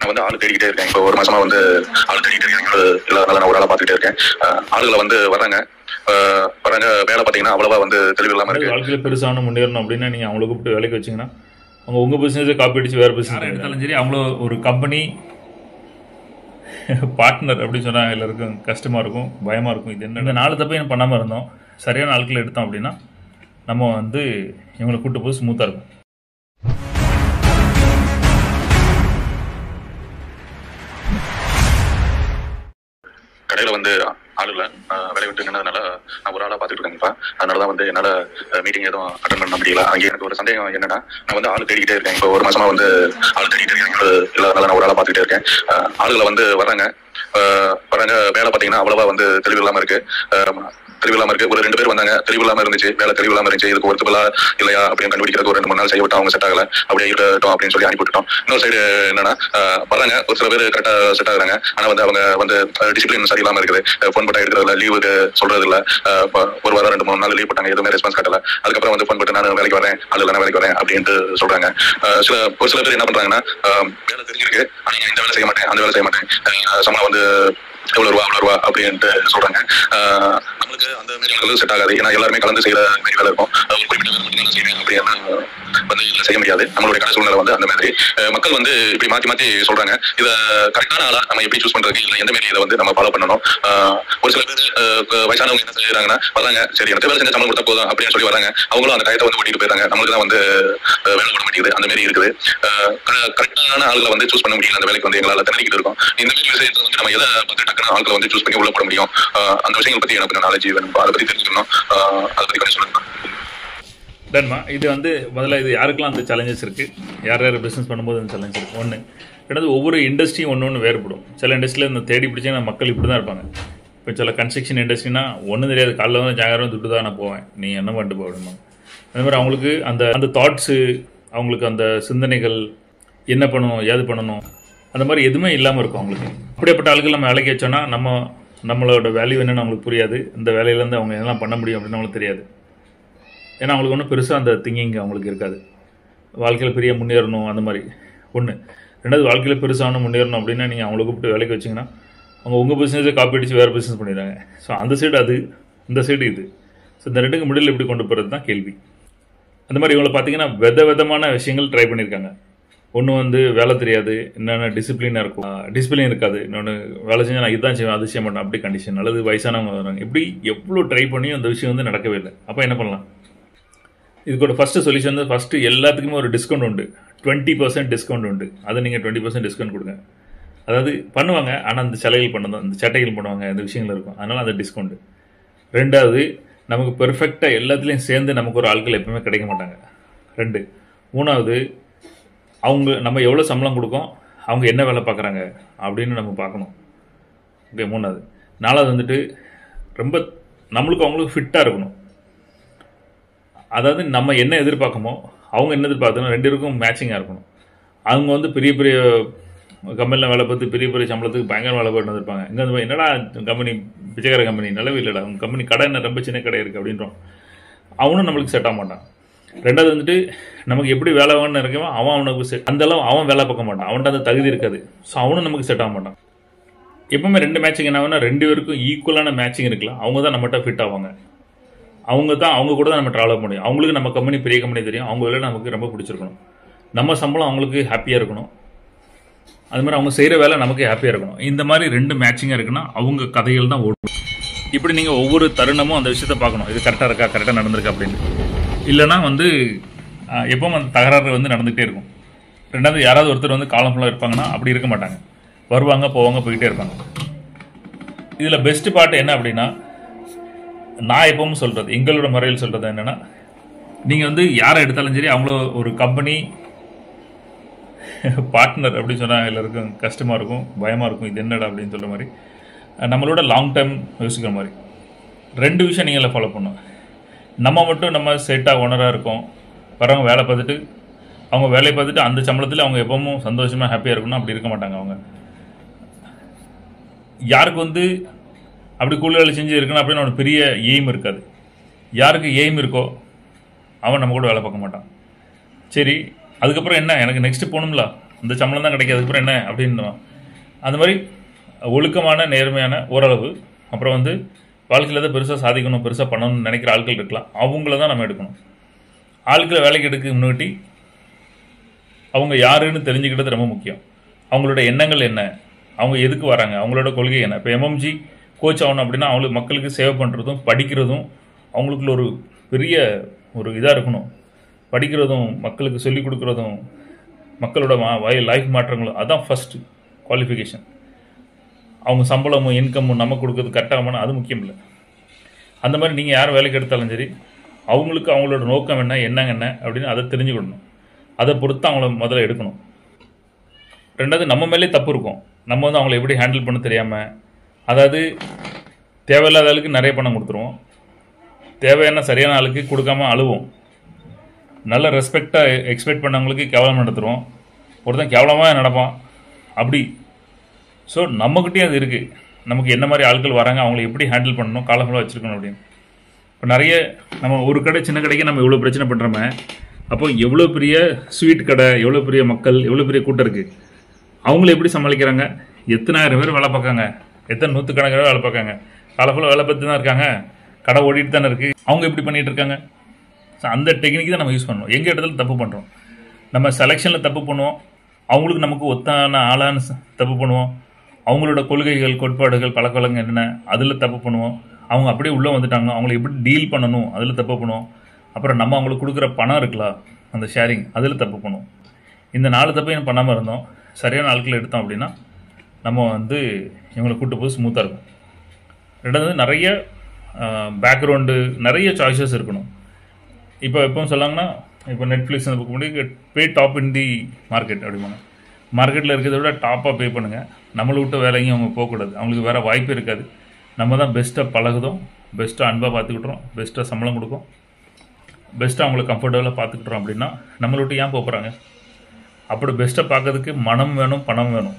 நான் வந்து ஆள் தேடிக்கிட்டே இருக்கேன் இப்போ ஒரு மாசமா வந்து ஆள் தேடிக்கிட்டே இருக்கேன் எங்களோட இல்லாதனால நான் ஒரு ஆளா பார்த்துக்கிட்டே இருக்கேன் அஹ் ஆளுகளை வந்து வர்றாங்க அஹ் வர்றாங்க வேலை பார்த்தீங்கன்னா அவ்வளவா வந்து தெளிவு இல்லாம இருக்கு வாழ்க்கையில் பெருசான முன்னேறணும் அப்படின்னா நீங்கள் அவங்கள கூப்பிட்டு வேலைக்கு வச்சிங்கன்னா அவங்க உங்கள் பிஸ்னஸை காப்பி அடிச்சு வேறு பிஸ்னஸ் எடுத்தாலும் சரி அவங்கள ஒரு கம்பெனி பார்ட்னர் அப்படின்னு சொன்னால் எல்லாருக்கும் கஷ்டமாக இருக்கும் பயமாக இருக்கும் இது என்ன இந்த நாலு தப்பையும் பண்ணாமல் இருந்தோம் சரியான ஆட்களை எடுத்தோம் அப்படின்னா நம்ம வந்து இவங்களை கூட்டு போது ஸ்மூத்தாக இருக்கும் கடையில வந்து ஆள் இல்ல அஹ் வேலையை விட்டு நின்னதுனால நான் ஒரு ஆளா பார்த்துட்டு இருக்கேன்ப்பா அதனால தான் வந்து என்னால மீட்டிங் எதுவும் அட்டன் பண்ண முடியல அங்கே எனக்கு ஒரு சந்தேகம் என்னன்னா நான் வந்து ஆள் தேடிக்கிட்டே இருக்கேன் இப்போ ஒரு மாசமா வந்து ஆள் தேடிக்கிட்டே இருக்கேன் எங்களோட இல்லாதனால நான் ஒரு ஆளா பார்த்துக்கிட்டே இருக்கேன் அஹ் ஆளுகளை வந்து வர்றாங்க அஹ் வர்றாங்க வேலை பார்த்தீங்கன்னா அவ்வளவா வந்து தெளிவு இல்லாம இருக்கு அஹ் தெளிவு இல்லாம இருக்கு ஒரு ரெண்டு பேர் வந்தாங்க தெளிவு இல்லாம இருந்துச்சு வேலை தெளிவு இல்லாம இருந்துச்சு இதுக்கு ஒருத்தபலா இல்லையா அப்படின்னு கண்டுபிடிக்கிறதுக்கு ஒரு ரெண்டு மூணு நாள் செய்ய விட்டோம் அவங்க செட் ஆகல அப்படியே இருக்கட்டும் அப்படின்னு சொல்லி அனுப்பி விட்டுட்டோம் இன்னொரு சைடு என்னன்னா அஹ் வர்றாங்க ஒரு சில பேர் கரெக்டா செட் ஆகுறாங்க ஆனா வந்து அவங்க வந்து டிசிப்ளின் சரியில்லாம இருக்குது ஃபோன் போட்டா எடுக்கிறதுல லீவுக்கு சொல்றது இல்ல அஹ் இப்ப ஒரு வாரம் ரெண்டு மூணு நாள் லீவ் போட்டாங்க எதுவுமே ரெஸ்பான்ஸ் காட்டல அதுக்கப்புறம் வந்து ஃபோன் போட்டு நான் வேலைக்கு வரேன் ஆள் இல்லைனா வேலைக்கு வரேன் அப்படின்ட்டு சொல்றாங்க அஹ் சில ஒரு சில பேர் என்ன பண்றாங்கன்னா அஹ் வேலை தெரிஞ்சிருக்கு ஆனா நீங்க இந்த வேலை செய்ய மாட்டேன் அந்த வேலை செய்ய மாட்டேன் அஹ் சம்பளம் வந்து எவ்வளவு ரூபா அவ்வளவு ரூபா அப்படின்ட்டு சொல்றாங்க அஹ் நம்மளுக்கு அந்த மாதிரி ஆட்கள் செட் ஆகாது ஏன்னா எல்லாருமே கலந்து செய்யற மாதிரி வேலை இருக்கும் அஹ் ஒரு குறிப்பிட்ட வேலை மட்டும் தான் செய்வேன் அப்படின்னு வந்து இதுல செய்ய முடியாது நம்மளுடைய கடை சூழ்நிலை வந்து அந்த மாதிரி அஹ் மக்கள் வந்து இப்படி மாத்தி மாத்தி சொல்றாங்க இத கரெக்டான ஆளா நம்ம எப்படி சூஸ் பண்றதுக்கு இல்ல எந்த மாதிரி இதை வந்து நம்ம ஃபாலோ பண்ணணும் அஹ் ஒரு சில பேர் அஹ் க- வயசானவங்க என்ன செய்யறாங்கன்னா வராங்க சரி எனக்கு வேலை செஞ்சா சம்பளம் கொடுத்தா போதும் அப்படின்னு சொல்லி வராங்க அவங்களும் அந்த டயத்தை வந்து ஓட்டிட்டு போயிறாங்க நம்மளுக்கு தான் வந்து அஹ் வேலை போட மாட்டேங்குது அந்த மாதிரி இருக்குது கரெக்டான ஆளுகளை வந்து சூஸ் பண்ண முடியல அந்த வேலைக்கு வந்து எங்களால திணறிக்கிட்டு இருக்கோம் இந்த மாதிரி விஷயத்துல வந்து நம்ம எதை பார்த்து டக்குனு ஆட்களை வந்து சூஸ் பண்ணி உள்ள போட முடியும் அஹ் அந்த விஷயங்கள் பத்தி எனக்கு கொஞ்சம் நாலேஜ் வேணும் அதை பத்தி தெரிஞ்சுக்கணும் அஹ் அதை பத்தி கொஞ்சம் சொல்லுங்க டன்மா இது வந்து முதல்ல இது யாருக்கெல்லாம் அந்த சேலஞ்சஸ் இருக்குது யார் யார் பிஸ்னஸ் பண்ணும்போது அந்த சேலஞ்ச் இருக்குது ஒன்று ரெண்டாவது ஒவ்வொரு இண்டஸ்ட்ரியும் ஒன்று ஒன்று வேறுபடும் சில இண்டஸ்ட்ரியில் இந்த தேடி பிடிச்சா மக்கள் இப்படி தான் இருப்பாங்க இப்போ சில கன்ஸ்ட்ரக்ஷன் இண்டஸ்ட்ரினா ஒன்றும் தெரியாது காலைல வந்து ஜாகரம் துட்டு தான் நான் போவேன் நீ என்ன பண்ணிட்டு போகணுமா அந்த மாதிரி அவங்களுக்கு அந்த அந்த தாட்ஸு அவங்களுக்கு அந்த சிந்தனைகள் என்ன பண்ணணும் ஏது பண்ணணும் அந்த மாதிரி எதுவுமே இல்லாமல் இருக்கும் அவங்களுக்கு அப்படிப்பட்ட ஆளுகள் நம்ம வேலைக்கு வச்சோன்னா நம்ம நம்மளோட வேல்யூ என்னன்னு அவங்களுக்கு புரியாது இந்த வேலையிலேருந்து அவங்க என்னெல்லாம் பண்ண முடியும் அப்படின்னு அவங்களுக்கு தெரியாது ஏன்னா அவங்களுக்கு ஒன்றும் பெருசாக அந்த திங்கிங் அவங்களுக்கு இருக்காது வாழ்க்கையில் பெரிய முன்னேறணும் அந்த மாதிரி ஒன்று ரெண்டாவது வாழ்க்கையில் பெருசாகணும் முன்னேறணும் அப்படின்னா நீங்கள் அவங்கள கூப்பிட்டு வேலைக்கு வச்சிங்கன்னா அவங்க உங்கள் பிஸ்னஸை காப்பி அடிச்சு வேறு பிஸ்னஸ் பண்ணிடுறாங்க ஸோ அந்த சைடு அது இந்த சைடு இது ஸோ இந்த ரெண்டுக்கு மிடில் எப்படி கொண்டு போகிறது தான் கேள்வி அந்த மாதிரி இவங்களை பார்த்தீங்கன்னா வித விதமான விஷயங்கள் ட்ரை பண்ணியிருக்காங்க ஒன்று வந்து வேலை தெரியாது என்னென்ன டிசிப்ளினாக இருக்கும் டிசிப்ளின் இருக்காது இன்னொன்று வேலை செஞ்சால் நான் இதுதான் செய்வேன் அது செய்ய மாட்டேன் அப்படி கண்டிஷன் அல்லது வயசானவங்க வராங்க இப்படி எவ்வளோ ட்ரை பண்ணியும் அந்த விஷயம் வந்து நடக்கவே இல்லை அப்போ என்ன பண்ணலாம் இதுக்கோட ஃபஸ்ட்டு சொல்யூஷன் வந்து ஃபஸ்ட்டு எல்லாத்துக்குமே ஒரு டிஸ்கவுண்ட் உண்டு டுவெண்ட்டி பர்சன்ட் டிஸ்கவுண்ட் உண்டு அதை நீங்கள் டுவெண்ட்டி பர்சன்ட் டிஸ்கவுண்ட் கொடுங்க அதாவது பண்ணுவாங்க ஆனால் அந்த சலுகைகள் பண்ணதான் அந்த சட்டைகள் பண்ணுவாங்க இந்த விஷயங்கள் இருக்கும் அதனால் அந்த டிஸ்கவுண்ட் ரெண்டாவது நமக்கு பெர்ஃபெக்டாக எல்லாத்துலேயும் சேர்ந்து நமக்கு ஒரு ஆட்கள் எப்பவுமே கிடைக்க மாட்டாங்க ரெண்டு மூணாவது அவங்க நம்ம எவ்வளோ சம்பளம் கொடுக்கோம் அவங்க என்ன வேலை பார்க்குறாங்க அப்படின்னு நம்ம பார்க்கணும் ஓகே மூணாவது நாலாவது வந்துட்டு ரொம்ப நம்மளுக்கு அவங்களுக்கு ஃபிட்டாக இருக்கணும் அதாவது நம்ம என்ன எதிர்பார்க்கமோ அவங்க என்ன எதிர்பார்க்கணும் ரெண்டு பேருக்கும் மேட்சிங்காக இருக்கணும் அவங்க வந்து பெரிய பெரிய கம்பெனியில் வேலை பார்த்து பெரிய பெரிய சம்பளத்துக்கு பயங்கர வேலை பார்த்து வந்திருப்பாங்க இங்கே வந்து என்னடா கம்பெனி பிச்சைக்கார கம்பெனி நல்லவே இல்லைடா அவங்க கம்பெனி கடை என்ன ரொம்ப சின்ன கடை இருக்குது அப்படின்றோம் அவனும் நம்மளுக்கு செட் ஆக மாட்டான் ரெண்டாவது வந்துட்டு நமக்கு எப்படி வேலை வேணும்னு இருக்கவோ அவன் அவனுக்கு செட் அந்த அளவு அவன் வேலை பார்க்க மாட்டான் அவன்கிட்ட அந்த தகுதி இருக்காது ஸோ அவனும் நமக்கு செட் ஆக மாட்டான் எப்பவுமே ரெண்டு மேட்சிங் என்ன ஆகும்னா ரெண்டு பேருக்கும் ஈக்குவலான மேட்சிங் இருக்கலாம் அவங்க தான் நம்மகிட்ட ஃபிட் ஆவாங்க அவங்க தான் அவங்க கூட தான் நம்ம ட்ராவல் பண்ண முடியும் அவங்களுக்கு நம்ம கம்பெனி பெரிய கம்பெனி தெரியும் அவங்க வேலை நமக்கு ரொம்ப பிடிச்சிருக்கணும் நம்ம சம்பளம் அவங்களுக்கு ஹாப்பியாக இருக்கணும் அது மாதிரி அவங்க செய்கிற வேலை நமக்கு ஹாப்பியாக இருக்கணும் இந்த மாதிரி ரெண்டு மேட்சிங்காக இருக்குன்னா அவங்க கதைகள் தான் ஓடும் இப்படி நீங்கள் ஒவ்வொரு தருணமும் அந்த விஷயத்தை பார்க்கணும் இது கரெக்டாக இருக்கா கரெக்டாக நடந்திருக்கா அப்படின்னு இல்லைன்னா வந்து ஆஹ், எப்பவும் அந்த தகராறு வந்து நடந்துகிட்டே இருக்கும் ரெண்டாவது யாராவது ஒருத்தர் வந்து காலம் ஃபுல்லாக இருப்பாங்கன்னா அப்படி இருக்க மாட்டாங்க வருவாங்க போவாங்க போயிட்டே இருப்பாங்க இதில் பெஸ்ட் பார்ட் என்ன அப்படின்னா நான் எப்பவும் சொல்கிறது எங்களோட முறையில் சொல்கிறது என்னென்னா நீங்கள் வந்து யாரை எடுத்தாலும் சரி அவங்கள ஒரு கம்பெனி பார்ட்னர் அப்படின்னு சொன்னால் எல்லாருக்கும் கஷ்டமாக இருக்கும் பயமாக இருக்கும் இது என்னடா அப்படின்னு சொல்கிற மாதிரி அஹ் நம்மளோட லாங் டைம் யோசிக்கிற மாதிரி ரெண்டு விஷயம் நீங்கள் ஃபாலோ பண்ணணும் நம்ம மட்டும் நம்ம செட்டாக ஓனராக இருக்கோம் வரவங்க வேலை பார்த்துட்டு அவங்க வேலையை பார்த்துட்டு அந்த சம்பளத்தில் அவங்க எப்பவும் சந்தோஷமாக ஹாப்பியாக இருக்கணும் அப்படி இருக்க மாட்டாங்க அவங்க யாருக்கு வந்து அப்படி கூலி வேலை செஞ்சு இருக்கணும் அப்படின்னு அவனுக்கு பெரிய எய்ம் இருக்காது யாருக்கு எய்ம் இருக்கோ அவன் நம்ம கூட வேலை பார்க்க மாட்டான் சரி அதுக்கப்புறம் என்ன எனக்கு நெக்ஸ்ட் போகணும்ல இந்த சம்பளம் தான் கிடைக்காது அப்புறம் என்ன அப்படின்னு அந்த மாதிரி ஒழுக்கமான நேர்மையான ஓரளவு அப்புறம் வந்து வாழ்க்கையில் தான் பெருசாக சாதிக்கணும் பெருசாக பண்ணணும்னு நினைக்கிற ஆட்கள் இருக்கலாம் அவங்கள தான் நம்ம எடுக்கணும் ஆட்களை வேலைக்கு எடுக்க முன்னாடி அவங்க யாருன்னு தெரிஞ்சுக்கிட்டது ரொம்ப முக்கியம் அவங்களோட எண்ணங்கள் என்ன அவங்க எதுக்கு வராங்க அவங்களோட கொள்கை என்ன இப்போ எம்எம்ஜி கோச் ஆகணும் அப்படின்னா அவங்களுக்கு மக்களுக்கு சேவை பண்ணுறதும் படிக்கிறதும் அவங்களுக்குள்ள ஒரு பெரிய ஒரு இதாக இருக்கணும் படிக்கிறதும் மக்களுக்கு சொல்லிக் கொடுக்குறதும் மக்களோட மா வய லைஃப் மாற்றங்களும் அதான் ஃபஸ்ட்டு குவாலிஃபிகேஷன் அவங்க சம்பளமும் இன்கமும் நமக்கு கொடுக்கறது கரெக்டாகமான அது முக்கியம் இல்லை அந்த மாதிரி நீங்கள் யார் வேலைக்கு எடுத்தாலும் சரி அவங்களுக்கு அவங்களோட நோக்கம் என்ன என்னங்க என்ன அப்படின்னு அதை தெரிஞ்சுக்கிடணும் அதை பொறுத்து அவங்கள முதல்ல எடுக்கணும் ரெண்டாவது நம்ம மேலே தப்பு இருக்கும் நம்ம வந்து அவங்கள எப்படி ஹேண்டில் பண்ண தெரியாமல் அதாவது தேவையில்லாத ஆளுக்கு நிறைய பணம் கொடுத்துருவோம் தேவையான சரியான ஆளுக்கு கொடுக்காம அழுவோம் நல்ல ரெஸ்பெக்டாக எக்ஸ்பெக்ட் பண்ணவங்களுக்கு கேவலம் நடத்துகிறோம் ஒருத்தன் கேவலமாக நடப்பான் அப்படி ஸோ நம்மக்கிட்டேயும் அது இருக்குது நமக்கு என்ன மாதிரி ஆட்கள் வராங்க அவங்கள எப்படி ஹேண்டில் பண்ணணும் காலஃபுல்லாக வச்சுருக்கணும் அப்படின்னு இப்போ நிறைய நம்ம ஒரு கடை சின்ன கடைக்கு நம்ம இவ்வளோ பிரச்சனை பண்ணுறோமே அப்போ எவ்வளோ பெரிய ஸ்வீட் கடை எவ்வளோ பெரிய மக்கள் எவ்வளோ பெரிய கூட்டம் இருக்குது அவங்கள எப்படி சமாளிக்கிறாங்க எத்தனாயிரம் பேர் வேலை பார்க்காங்க எத்தனை நூற்றுக்கணக்கான பேர் வேலை பார்க்காங்க காலஃபுல்லாக வேலை பார்த்து தான் இருக்காங்க கடை ஓடிட்டு தானே இருக்குது அவங்க எப்படி பண்ணிகிட்டு இருக்காங்க ஸோ அந்த டெக்னிக் தான் நம்ம யூஸ் பண்ணணும் எங்கே இடத்துல தப்பு பண்ணுறோம் நம்ம செலெக்ஷனில் தப்பு பண்ணுவோம் அவங்களுக்கு நமக்கு ஒத்தான ஆளான ச- தப்பு பண்ணுவோம் அவங்களோட கொள்கைகள் கோட்பாடுகள் பழக்கவழக்கம் என்ன அதில் தப்பு பண்ணுவோம் அவங்க அப்படியே உள்ளே வந்துட்டாங்க அவங்களை எப்படி டீல் பண்ணணும் அதில் தப்பு பண்ணுவோம் அப்புறம் நம்ம அவங்களுக்கு கொடுக்குற பணம் இருக்குல்ல அந்த ஷேரிங் அதில் தப்பு பண்ணுவோம் இந்த நாலு தப்பையும் பண்ணாமல் இருந்தோம் சரியான ஆட்களை எடுத்தோம் அப்படின்னா நம்ம வந்து இவங்களை கூட்டு போய் ஸ்மூத்தாக இருக்கும் ரெண்டாவது நிறைய பேக்ரவுண்டு நிறைய சாய்ஸஸ் இருக்கணும் இப்போ எப்பவும் சொல்லாங்கன்னா இப்போ நெட்ஃப்ளிக்ஸ் அந்த புக் பண்ணி பே டாப் இன் தி மார்க்கெட் அப்படிம்பாங்க மார்க்கெட்டில் இருக்கிறத விட டாப்பாக பே பண்ணுங்கள் நம்மளை விட்டு வேலையும் அவங்க போகக்கூடாது அவங்களுக்கு வேறு வாய்ப்பு இருக்காது நம்ம தான் பெஸ்ட்டாக பழகுதோம் பெஸ்ட்டாக அன்பாக பார்த்துக்கிட்டுறோம் பெஸ்ட்டாக சம்பளம் கொடுக்கும் பெஸ்ட்டாக அவங்களை கம்ஃபர்டபுளாக பார்த்துக்கிட்டுறோம் அப்படின்னா நம்மளை விட்டு ஏன் போக போகிறாங்க அப்படி பெஸ்ட்டாக பார்க்கறதுக்கு மனம் வேணும் பணம் வேணும்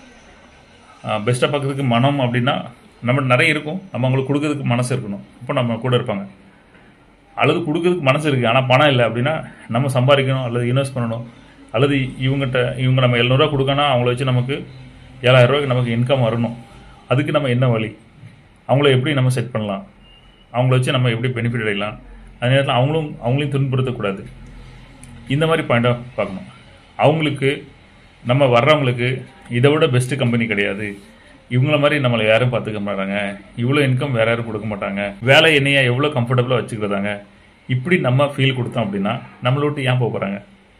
பெஸ்ட்டாக பார்க்கறதுக்கு மனம் அப்படின்னா நம்ம நிறைய இருக்கும் நம்ம அவங்களுக்கு கொடுக்கறதுக்கு மனசு இருக்கணும் அப்போ நம்ம கூட இருப்பாங்க அல்லது கொடுக்கறதுக்கு மனசு இருக்குது ஆனால் பணம் இல்லை அப்படின்னா நம்ம சம்பாதிக்கணும் அல்லது இன்வெஸ்ட் பண்ணணும் அல்லது இவங்ககிட்ட இவங்க நம்ம எழுநூறுவா கொடுக்கணும் அவங்கள வச்சு நமக்கு ஏழாயிரம் ரூபாய்க்கு நமக்கு இன்கம் வரணும் அதுக்கு நம்ம என்ன வழி அவங்கள எப்படி நம்ம செட் பண்ணலாம் அவங்கள வச்சு நம்ம எப்படி பெனிஃபிட் அடையலாம் அதே நேரத்தில் அவங்களும் அவங்களையும் துன்புறுத்தக்கூடாது இந்த மாதிரி பாயிண்டாக பார்க்கணும் அவங்களுக்கு நம்ம வர்றவங்களுக்கு இதை விட பெஸ்ட்டு கம்பெனி கிடையாது இவங்கள மாதிரி நம்மளை யாரும் பார்த்துக்க மாட்டாங்க இவ்வளோ இன்கம் வேற யாரும் கொடுக்க மாட்டாங்க வேலை என்னைய எவ்வளோ கம்ஃபர்டபுளாக வச்சுக்கிறதாங்க இப்படி நம்ம ஃபீல் கொடுத்தோம் அப்படின்னா நம்மளை விட்டு ஏன் போக போகிறாங்க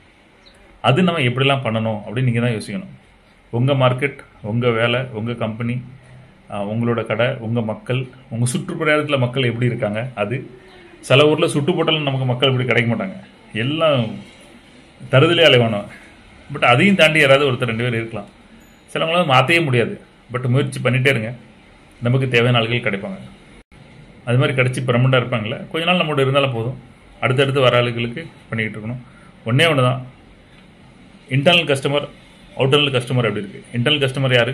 அது நம்ம எப்படிலாம் பண்ணணும் அப்படின்னு நீங்கள் தான் யோசிக்கணும் உங்கள் மார்க்கெட் உங்கள் வேலை உங்கள் கம்பெனி உங்களோட கடை உங்கள் மக்கள் உங்கள் சுற்றுப்புறத்தில் மக்கள் எப்படி இருக்காங்க அது சில ஊரில் சுட்டு போட்டாலும் நமக்கு மக்கள் இப்படி கிடைக்க மாட்டாங்க எல்லாம் தருதலே அலைவானோம் பட் அதையும் தாண்டி யாராவது ஒருத்தர் ரெண்டு பேர் இருக்கலாம் சிலவங்களால மாற்றவே முடியாது பட் முயற்சி பண்ணிட்டே இருங்க நமக்கு தேவையான ஆள்கள் கிடைப்பாங்க அது மாதிரி கிடச்சி பெர்மனண்டாக இருப்பாங்களே கொஞ்ச நாள் நம்மளோட இருந்தாலும் போதும் அடுத்தடுத்து வர ஆளுகளுக்கு பண்ணிக்கிட்டு இருக்கணும் ஒன்றே ஒன்று தான் இன்டர்னல் கஸ்டமர் அவுட்டர்னல் கஸ்டமர் எப்படி இருக்குது இன்டர்னல் கஸ்டமர் யார்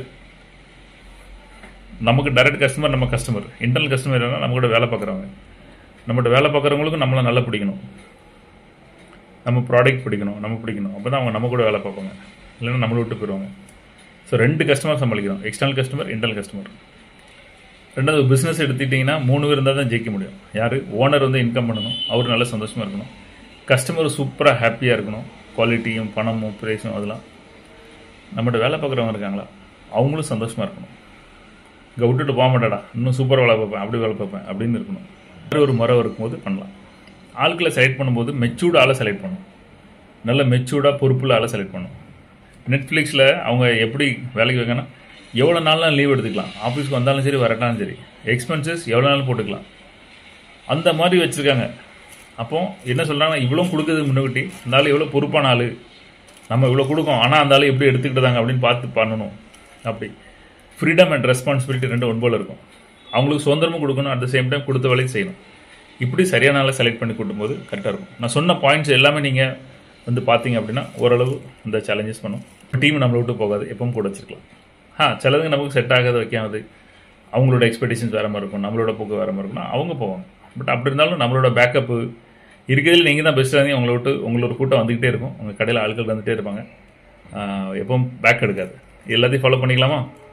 நமக்கு டைரக்ட் கஸ்டமர் நம்ம கஸ்டமர் இன்டர்னல் கஸ்டமர் யாருன்னா நம்ம கூட வேலை பார்க்குறவங்க நம்மகிட்ட வேலை பார்க்குறவங்களுக்கும் நம்மளை நல்லா பிடிக்கணும் நம்ம ப்ராடக்ட் பிடிக்கணும் நம்ம பிடிக்கணும் அப்போ தான் அவங்க நம்ம கூட வேலை பார்ப்பாங்க இல்லைன்னா நம்மளை விட்டு போயிடுவாங்க ஸோ ரெண்டு கஸ்டமர் சமாளிக்கணும் எக்ஸ்டர்னல் கஸ்டமர் இன்டர்னல் கஸ்டமர் ரெண்டாவது பிஸ்னஸ் எடுத்துக்கிட்டிங்கன்னா மூணு பேர் இருந்தால் தான் ஜெயிக்க முடியும் யார் ஓனர் வந்து இன்கம் பண்ணணும் அவர் நல்ல சந்தோஷமாக இருக்கணும் கஸ்டமர் சூப்பராக ஹாப்பியாக இருக்கணும் குவாலிட்டியும் பணமும் ப்ரைஸும் அதெல்லாம் நம்மகிட்ட வேலை பார்க்குறவங்க இருக்காங்களா அவங்களும் சந்தோஷமாக இருக்கணும் இங்கே விட்டுட்டு போக மாட்டாடா இன்னும் சூப்பர் வேலை பார்ப்பேன் அப்படி வேலை பார்ப்பேன் அப்படின்னு இருக்கணும் வேறு ஒரு முறை இருக்கும்போது பண்ணலாம் ஆட்களை செலக்ட் பண்ணும்போது மெச்சூர்டு ஆளை செலக்ட் பண்ணணும் நல்ல மெச்சூர்டாக பொறுப்புள்ள ஆளை செலக்ட் பண்ணணும் நெட்ஃப்ளிக்ஸில் அவங்க எப்படி வேலைக்கு வைக்கனா எவ்வளோ நாள்லாம் லீவ் எடுத்துக்கலாம் ஆஃபீஸ்க்கு வந்தாலும் சரி வரட்டாலும் சரி எக்ஸ்பென்சஸ் எவ்வளோ நாள் போட்டுக்கலாம் அந்த மாதிரி வச்சுருக்காங்க அப்போ என்ன சொல்கிறாங்கன்னா இவ்வளோ கொடுக்குறது முன்னுக்கிட்டி இந்த ஆள் எவ்வளோ பொறுப்பான ஆள் நம்ம இவ்வளோ கொடுக்கோம் ஆனால் அந்த ஆள் எப்படி எடுத்துக்கிட்டதாங்க அப்படின்னு பார்த்து பண்ணணும் அப்படி ஃப்ரீடம் அண்ட் ரெஸ்பான்சிபிலிட்டி ரெண்டு ஒன்போல இருக்கும் அவங்களுக்கு சுதந்திரமும் கொடுக்கணும் அட் த சேம் டைம் கொடுத்த வேலையை செய்யணும் இப்படி சரியான ஆளை செலக்ட் பண்ணி கூட்டும்போது கரெக்டாக இருக்கும் நான் சொன்ன பாயிண்ட்ஸ் எல்லாமே நீங்கள் வந்து பார்த்தீங்க அப்படின்னா ஓரளவு இந்த சேலஞ்சஸ் பண்ணும் டீம் நம்மளை விட்டு போகாது எப்பவும் கூட வச்சிருக்கலாம் ஆ சிலதுங்க நமக்கு செட் ஆகாது வைக்காது அவங்களோட எக்ஸ்பெக்டேஷன்ஸ் வேறு மாதிரி இருக்கும் நம்மளோட போக்கு வேறு மாதிரி இருக்கும்னா அவங்க போவாங்க பட் அப்படி இருந்தாலும் நம்மளோட பேக்கப்பு இருக்கிறதில் நீங்கள் தான் பெஸ்ட்டாக இருந்தீங்க உங்களை விட்டு உங்களோட கூட்டம் வந்துக்கிட்டே இருக்கும் உங்கள் கடையில் ஆட்கள் வந்துகிட்டே இருப்பாங்க எப்பவும் பேக் எடுக்காது எல்லாத்தையும் ஃபாலோ பண்ணிக்கலாமா